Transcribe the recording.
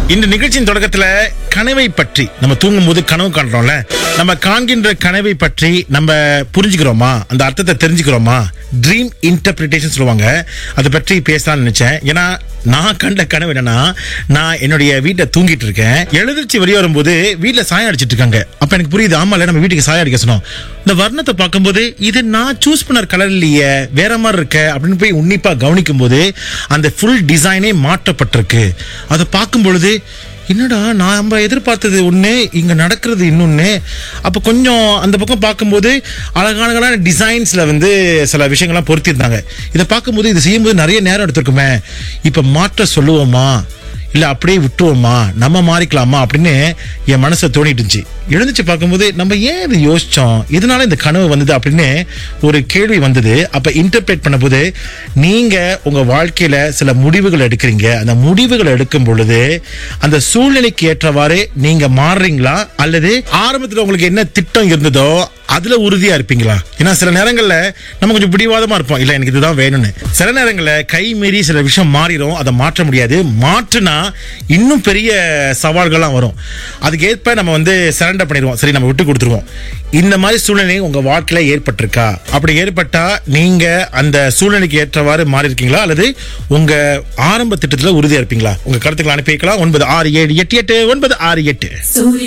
இந்த நிகழ்ச்சியின் தொடக்கத்துல கனவை பற்றி நம்ம தூங்கும் போது கனவு காண்றோம்ல நம்ம காண்கின்ற கனவை பற்றி நம்ம புரிஞ்சுக்கிறோமா அந்த அர்த்தத்தை தெரிஞ்சுக்கிறோமா ட்ரீம் இன்டர்பிரிட்டேஷன் சொல்லுவாங்க அதை பற்றி பேசலாம்னு நினைச்சேன் ஏன்னா நான் கண்ட கனவு என்னன்னா நான் என்னுடைய வீட்டை தூங்கிட்டு இருக்கேன் எழுதிர்ச்சி வெளியே வரும்போது வீட்டுல சாயம் அடிச்சிட்டு இருக்காங்க அப்ப எனக்கு புரியுது ஆமால நம்ம வீட்டுக்கு சாயம் அடிக்க சொன்னோம் இந்த வர்ணத்தை பார்க்கும்போது இது நான் சூஸ் பண்ண கலர் இல்லையே வேற மாதிரி இருக்க அப்படின்னு போய் உன்னிப்பா கவனிக்கும் போது அந்த ஃபுல் டிசைனே மாற்றப்பட்டிருக்கு அதை பார்க்கும் பொழுது என்னடா நான் நம்ம எதிர்பார்த்தது ஒன்று இங்கே நடக்கிறது இன்னொன்று அப்போ கொஞ்சம் அந்த பக்கம் பார்க்கும்போது அழகான அழகான டிசைன்ஸில் வந்து சில விஷயங்கள்லாம் பொருத்தியிருந்தாங்க இதை பார்க்கும்போது இது செய்யும்போது நிறைய நேரம் எடுத்திருக்குமே இப்போ மாற்ற சொல்லுவோமா இல்லை அப்படியே விட்டுருவோமா நம்ம மாறிக்கலாமா அப்படின்னு என் மனசை தோணிட்டு இருந்துச்சு எழுந்துச்சு பார்க்கும்போது நம்ம ஏன் இது யோசிச்சோம் இதனால இந்த கனவு வந்தது அப்படின்னு ஒரு கேள்வி வந்தது அப்ப இன்டர்பிரேட் பண்ணும்போது நீங்க உங்க வாழ்க்கையில சில முடிவுகள் எடுக்கிறீங்க அந்த முடிவுகள் எடுக்கும் பொழுது அந்த சூழ்நிலைக்கு ஏற்றவாறு நீங்க மாறுறீங்களா அல்லது ஆரம்பத்துல உங்களுக்கு என்ன திட்டம் இருந்ததோ அதுல உறுதியா இருப்பீங்களா ஏன்னா சில நேரங்கள்ல நம்ம கொஞ்சம் பிடிவாதமா இருப்போம் இல்ல எனக்கு இதுதான் வேணும்னு சில நேரங்கள்ல கை மீறி சில விஷயம் மாறிடும் அதை மாற்ற முடியாது மாற்றுனா இன்னும் பெரிய சவால்கள்லாம் வரும் அதுக்கு ஏற்ப நம்ம வந்து சரண்டர் பண்ணிடுவோம் சரி நம்ம விட்டு கொடுத்துருவோம் இந்த மாதிரி சூழ்நிலை உங்க வாழ்க்கையில ஏற்பட்டிருக்கா அப்படி ஏற்பட்டா நீங்க அந்த சூழ்நிலைக்கு ஏற்றவாறு மாறி இருக்கீங்களா அல்லது உங்க ஆரம்ப திட்டத்துல உறுதியா இருப்பீங்களா உங்க கருத்துக்களை அனுப்பி வைக்கலாம் ஒன்பது ஆறு ஏழு எட்டு எட்டு ஒன்பது ஆறு எட்டு சூரிய